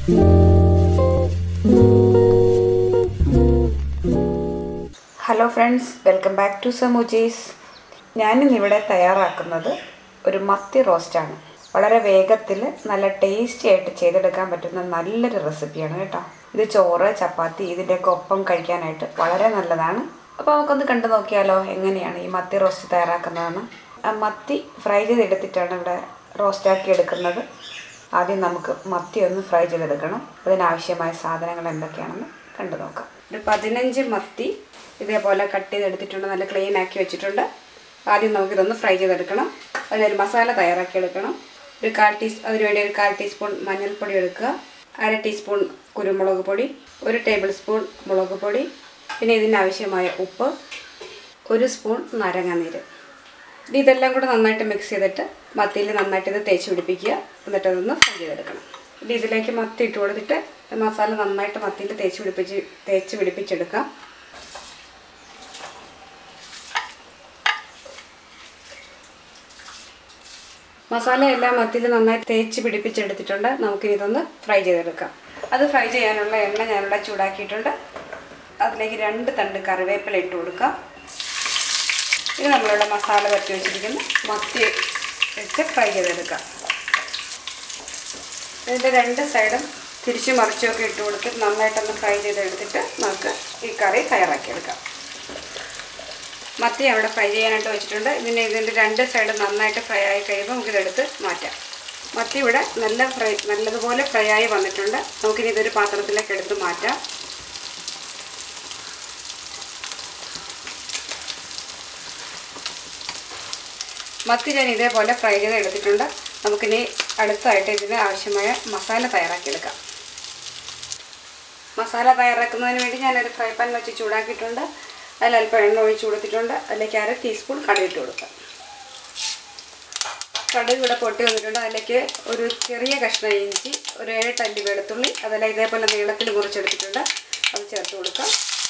hello friends welcome back to സമൂജീസ് ഞാനിന്നിവിടെ തയ്യാറാക്കുന്നത് ഒരു മത്തി റോസ്റ്റാണ് വളരെ വേഗത്തിൽ നല്ല ടേസ്റ്റി ആയിട്ട് ചെയ്തെടുക്കാൻ പറ്റുന്ന നല്ലൊരു റെസിപ്പിയാണ് കേട്ടോ ഇത് ചോറ് ചപ്പാത്തി ഇതിൻ്റെയൊക്കെ ഒപ്പം കഴിക്കാനായിട്ട് വളരെ നല്ലതാണ് അപ്പോൾ നമുക്കൊന്ന് കണ്ടു നോക്കിയാലോ എങ്ങനെയാണ് ഈ മത്തി റോസ്റ്റ് തയ്യാറാക്കുന്നതെന്ന് ആ മത്തി ഫ്രൈ ചെയ്തെടുത്തിട്ടാണ് ഇവിടെ റോസ്റ്റാക്കി എടുക്കുന്നത് ആദ്യം നമുക്ക് മത്തി ഒന്ന് ഫ്രൈ ചെയ്തെടുക്കണം അതിനാവശ്യമായ സാധനങ്ങൾ എന്തൊക്കെയാണെന്ന് കണ്ടു നോക്കാം ഒരു പതിനഞ്ച് മത്തി ഇതേപോലെ കട്ട് ചെയ്തെടുത്തിട്ടുണ്ട് നല്ല ക്ലീൻ ആക്കി വെച്ചിട്ടുണ്ട് ആദ്യം നമുക്കിതൊന്ന് ഫ്രൈ ചെയ്തെടുക്കണം അതിനൊരു മസാല തയ്യാറാക്കി എടുക്കണം ഒരു കാൽ ടീ അതിനുവേണ്ടി ഒരു കാൽ ടീസ്പൂൺ മഞ്ഞൾപ്പൊടി എടുക്കുക അര ടീസ്പൂൺ കുരുമുളക് പൊടി ഒരു ടേബിൾ സ്പൂൺ മുളക് പൊടി പിന്നെ ഇതിനാവശ്യമായ ഉപ്പ് ഒരു സ്പൂൺ നാരങ്ങാനീര് ഇനി ഇതെല്ലാം കൂടെ നന്നായിട്ട് മിക്സ് ചെയ്തിട്ട് മത്തിയിൽ നന്നായിട്ട് ഇത് തേച്ച് പിടിപ്പിക്കുക എന്നിട്ട് അതൊന്ന് ഫ്രൈ ചെയ്തെടുക്കണം ഇനി ഇതിലേക്ക് മത്തി ഇട്ട് കൊടുത്തിട്ട് മസാല നന്നായിട്ട് മത്തിയിൽ തേച്ച് പിടിപ്പിച്ച് തേച്ച് പിടിപ്പിച്ചെടുക്കാം മസാല എല്ലാം മത്തിയിൽ നന്നായി തേച്ച് പിടിപ്പിച്ചെടുത്തിട്ടുണ്ട് നമുക്കിനി ഇതൊന്ന് ഫ്രൈ ചെയ്തെടുക്കാം അത് ഫ്രൈ ചെയ്യാനുള്ള എണ്ണ ഞാനിവിടെ ചൂടാക്കിയിട്ടുണ്ട് അതിലേക്ക് രണ്ട് തണ്ട് കറിവേപ്പില ഇട്ട് കൊടുക്കാം ഇത് നമ്മളിവിടെ മസാല പറ്റി വെച്ചിരിക്കുന്ന മത്തി വെച്ച് ഫ്രൈ ചെയ്തെടുക്കാം ഇതിൻ്റെ രണ്ട് സൈഡും തിരിച്ചു മറിച്ചുമൊക്കെ ഇട്ട് കൊടുത്ത് നന്നായിട്ടൊന്ന് ഫ്രൈ ചെയ്തെടുത്തിട്ട് നമുക്ക് ഈ കറി തയ്യാറാക്കിയെടുക്കാം മത്തി അവിടെ ഫ്രൈ ചെയ്യാനായിട്ട് വെച്ചിട്ടുണ്ട് ഇതിന് ഇതിൻ്റെ രണ്ട് സൈഡും നന്നായിട്ട് ഫ്രൈ ആയി കഴിയുമ്പോൾ നമുക്കിതെടുത്ത് മാറ്റാം മത്തി ഇവിടെ നല്ല ഫ്രൈ നല്ലതുപോലെ ഫ്രൈ ആയി വന്നിട്ടുണ്ട് നമുക്കിനി ഇതൊരു പാത്രത്തിലേക്ക് എടുത്ത് മാറ്റാം മത്തി ഞാൻ ഇതേപോലെ ഫ്രൈ ചെയ്ത് എടുത്തിട്ടുണ്ട് നമുക്കിനി അടുത്തായിട്ട് ഇതിന് ആവശ്യമായ മസാല തയ്യാറാക്കിയെടുക്കാം മസാല തയ്യാറാക്കുന്നതിന് വേണ്ടി ഞാനൊരു ഫ്രൈ പാൻ വെച്ച് ചൂടാക്കിയിട്ടുണ്ട് അതിൽ അല്പം എണ്ണ ഒഴിച്ച് കൊടുത്തിട്ടുണ്ട് അതിലേക്ക് അര ടീസ്പൂൺ കടുക് ഇട്ട് കൊടുക്കാം കടുക് ഇവിടെ പൊട്ടി വന്നിട്ടുണ്ട് അതിലേക്ക് ഒരു ചെറിയ കഷ്ണം ഇഞ്ചി ഒരു ഏഴ് തല്ലി വെളുത്തുള്ളി അതെല്ലാം ഇതേപോലെ നീളത്തിൽ മുറിച്ചെടുത്തിട്ടുണ്ട് അത് ചേർത്ത് കൊടുക്കാം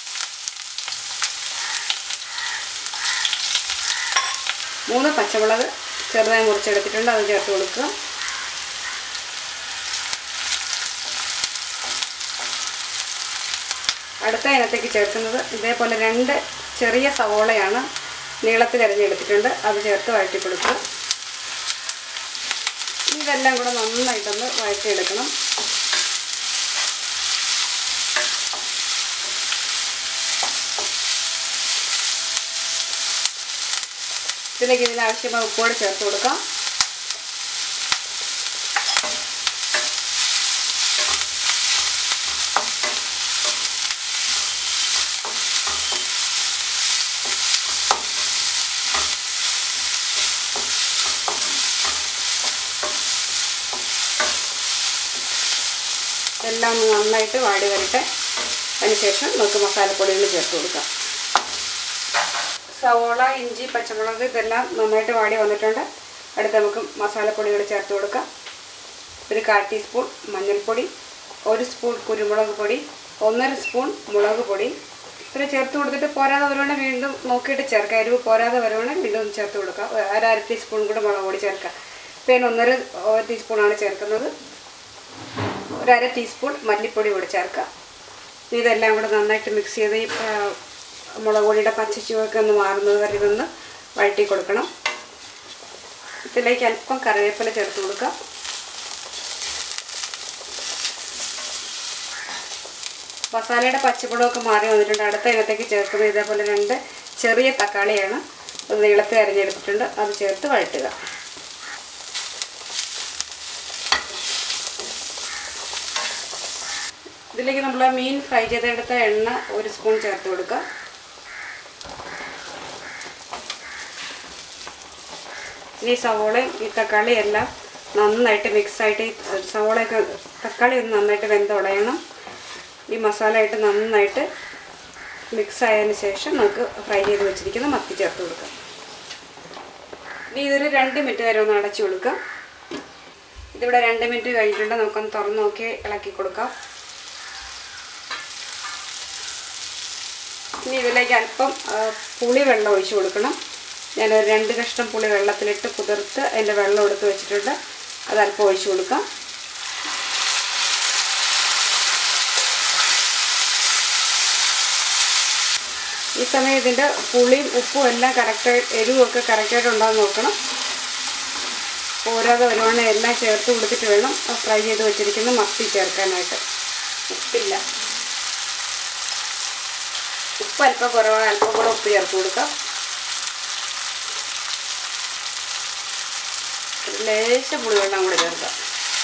മൂന്ന് പച്ചമുളക് ചെറുതായി മുറിച്ചെടുത്തിട്ടുണ്ട് അത് ചേർത്ത് കൊടുക്കുക അടുത്ത ഇനത്തേക്ക് ചേർക്കുന്നത് ഇതേപോലെ രണ്ട് ചെറിയ സവോളയാണ് നീളത്തിൽ അരിഞ്ഞെടുത്തിട്ടുണ്ട് അത് ചേർത്ത് വഴറ്റി കൊടുക്കുക ഇതെല്ലാം കൂടെ നന്നായിട്ടൊന്ന് വഴറ്റിയെടുക്കണം ഇതിലേക്ക് ഇതിനാവശ്യമായ ഉപ്പോടെ ചേർത്ത് കൊടുക്കാം എല്ലാം ഒന്ന് നന്നായിട്ട് വാടി വരട്ടെ അതിനുശേഷം നമുക്ക് മസാലപ്പൊടികൾ ചേർത്ത് കൊടുക്കാം സവോള ഇഞ്ചി പച്ചമുളക് ഇതെല്ലാം നന്നായിട്ട് വാടി വന്നിട്ടുണ്ട് അടുത്ത് നമുക്ക് മസാലപ്പൊടികൾ ചേർത്ത് കൊടുക്കാം ഒരു കാൽ ടീസ്പൂൺ മഞ്ഞൾപ്പൊടി ഒരു സ്പൂൺ കുരുമുളക് പൊടി ഒന്നര സ്പൂൺ മുളക് പൊടി ഇത്ര ചേർത്ത് കൊടുത്തിട്ട് പോരാതെ വരുവാണെങ്കിൽ വീണ്ടും നോക്കിയിട്ട് ചേർക്കാം എരിവ് പോരാതെ വരുവാണെങ്കിൽ വീണ്ടും ഒന്ന് ചേർത്ത് കൊടുക്കാം അര അര ടീസ്പൂൺ കൂടെ മുളക് പൊടി ചേർക്കാം പിന്നെ ഒന്നര ടീസ്പൂണാണ് ചേർക്കുന്നത് ഒരു അര ടീസ്പൂൺ മല്ലിപ്പൊടി കൂടി ചേർക്കാം ഇതെല്ലാം കൂടെ നന്നായിട്ട് മിക്സ് ചെയ്ത് ഈ മുളക് പൊടിയുടെ പച്ചച്ചുവൊക്കെ ഒന്ന് മാറുന്നത് വരെ ഇതൊന്ന് വഴറ്റി കൊടുക്കണം ഇതിലേക്ക് അല്പം കറിവേപ്പില ചേർത്ത് കൊടുക്കാം മസാലയുടെ പച്ചപ്പുളമൊക്കെ മാറി വന്നിട്ടുണ്ട് അടുത്ത ഇനത്തേക്ക് ചേർക്കുന്നത് ഇതേപോലെ രണ്ട് ചെറിയ തക്കാളിയാണ് അത് നീളത്തിൽ അരിഞ്ഞെടുത്തിട്ടുണ്ട് അത് ചേർത്ത് വഴറ്റുക ഇതിലേക്ക് നമ്മൾ മീൻ ഫ്രൈ ചെയ്തെടുത്ത എണ്ണ ഒരു സ്പൂൺ ചേർത്ത് കൊടുക്കുക ഇനി സവോളയും ഈ തക്കാളിയും എല്ലാം നന്നായിട്ട് മിക്സായിട്ട് ഈ സവോളയൊക്കെ തക്കാളി ഒന്ന് നന്നായിട്ട് വെന്തുടയണം ഈ മസാലയായിട്ട് നന്നായിട്ട് മിക്സ് ആയതിന് ശേഷം നമുക്ക് ഫ്രൈ ചെയ്ത് വെച്ചിരിക്കുന്ന മത്തി ചേർത്ത് കൊടുക്കാം ഇനി ഇതൊരു രണ്ട് മിനിറ്റ് വരെ ഒന്ന് അടച്ചു കൊടുക്കാം ഇതിവിടെ രണ്ട് മിനിറ്റ് കഴിഞ്ഞിട്ടുണ്ട് നമുക്കൊന്ന് തുറന്ന് നോക്കി ഇളക്കി കൊടുക്കാം ഇനി ഇതിലേക്ക് അല്പം ആ, പുളി വെള്ളം ഒഴിച്ച് കൊടുക്കണം ഞാനൊരു രണ്ട് കഷ്ണം പുളി വെള്ളത്തിലിട്ട് കുതിർത്ത് അതിൻ്റെ വെള്ളം എടുത്ത് വെച്ചിട്ടുണ്ട് അത് അല്പം ഒഴിച്ച് കൊടുക്കാം ഈ സമയം ഇതിൻ്റെ പുളിയും ഉപ്പും എല്ലാം കറക്റ്റായിട്ട് എരിവുമൊക്കെ കറക്റ്റായിട്ട് ഉണ്ടാകുന്ന നോക്കണം ഓരോന്ന് വരുവാണെങ്കിൽ എല്ലാം ചേർത്ത് കൊടുത്തിട്ട് വേണം ഫ്രൈ ചെയ്ത് വെച്ചിരിക്കുന്ന മത്തി ചേർക്കാനായിട്ട് ഉപ്പില്ല ഉപ്പ് അല്പം കുറവാണ് അല്പം കൂടെ ഉപ്പ് ചേർത്ത് കൊടുക്കാം ഒരു ലേശം പുളിവെള്ളം കൂടെ ചേർക്കാം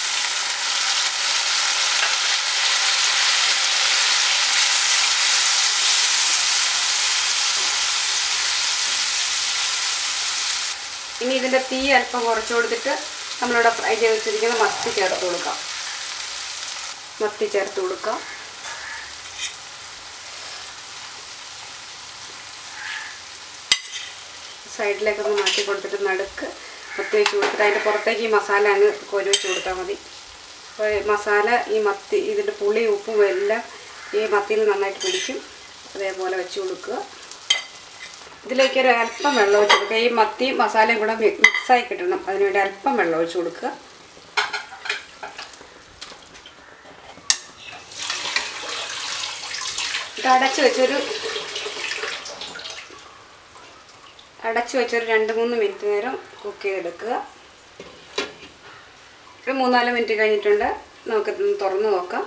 ഇനി ഇതിൻ്റെ തീ അല്പം കുറച്ച് കൊടുത്തിട്ട് നമ്മളിവിടെ ഫ്രൈ ചെയ്ത് വെച്ചിരിക്കുന്ന മത്തി ചേർത്ത് കൊടുക്കാം മത്തി ചേർത്ത് കൊടുക്കാം സൈഡിലേക്കൊന്ന് മാറ്റി കൊടുത്തിട്ട് നടുക്ക് മത്തി വെച്ച് കൊടുത്തിട്ട് അതിൻ്റെ പുറത്തേക്ക് ഈ മസാല അങ്ങ് കോരി വെച്ച് കൊടുത്താൽ മതി അപ്പോൾ ഈ മസാല ഈ മത്തി ഇതിൻ്റെ പുളി ഉപ്പും എല്ലാം ഈ മത്തിയിൽ നന്നായിട്ട് പിടിക്കും അതേപോലെ വെച്ച് കൊടുക്കുക ഇതിലേക്ക് ഒരു അല്പം വെള്ളം ഒഴിച്ച് കൊടുക്കുക ഈ മത്തി മസാലയും കൂടെ മി- മിക്സായി കിട്ടണം അതിനുവേണ്ടി അല്പം വെള്ളം ഒഴിച്ച് കൊടുക്കുക ഇത് അടച്ച് വെച്ചൊരു അടച്ച് വെച്ചൊരു രണ്ട് മൂന്ന് മിനിറ്റ് നേരം കുക്ക് ചെയ്തെടുക്കുക ഒരു മൂന്നാല് മിനിറ്റ് കഴിഞ്ഞിട്ടുണ്ട് നമുക്ക് ഇതൊന്ന് തുറന്ന് നോക്കാം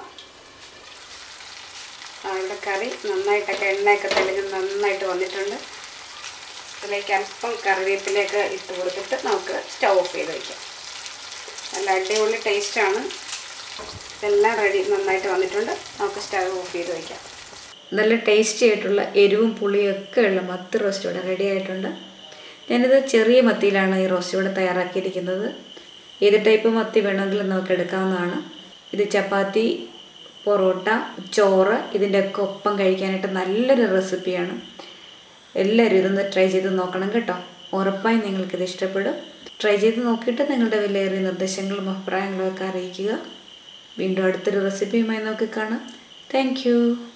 ആ, ഇവിടെ കറി നന്നായിട്ടൊക്കെ എണ്ണയൊക്കെ തെളിഞ്ഞ് നന്നായിട്ട് വന്നിട്ടുണ്ട് അതിലേക്ക് അല്പം കറിവേപ്പിലേക്ക് ഇട്ട് കൊടുത്തിട്ട് നമുക്ക് സ്റ്റവ് ഓഫ് ചെയ്ത് വയ്ക്കാം നല്ല അടിപൊളി ടേസ്റ്റാണ് എല്ലാം റെഡി നന്നായിട്ട് വന്നിട്ടുണ്ട് നമുക്ക് സ്റ്റവ് ഓഫ് ചെയ്ത് വയ്ക്കാം നല്ല ടേസ്റ്റി ആയിട്ടുള്ള എരിവും പുളിയും ഒക്കെ ഉള്ള മത്തി റോസ്റ്റ് ഇവിടെ റെഡി ആയിട്ടുണ്ട് ഞാനിത് ചെറിയ മത്തിയിലാണ് ഈ റോസ്റ്റ് ഇവിടെ തയ്യാറാക്കിയിരിക്കുന്നത് ഏത് ടൈപ്പ് മത്തി വേണമെങ്കിലും നമുക്ക് എടുക്കാവുന്നതാണ് ഇത് ചപ്പാത്തി പൊറോട്ട ചോറ് ഇതിൻ്റെയൊക്കെ ഒപ്പം കഴിക്കാനായിട്ട് നല്ലൊരു റെസിപ്പിയാണ് എല്ലാവരും ഇതൊന്ന് ട്രൈ ചെയ്ത് നോക്കണം കേട്ടോ ഉറപ്പായും നിങ്ങൾക്കിത് ഇഷ്ടപ്പെടും ട്രൈ ചെയ്ത് നോക്കിയിട്ട് നിങ്ങളുടെ വിലയേറിയ നിർദ്ദേശങ്ങളും അഭിപ്രായങ്ങളും ഒക്കെ അറിയിക്കുക വീണ്ടും അടുത്തൊരു റെസിപ്പിയുമായി നമുക്ക് കാണാം താങ്ക്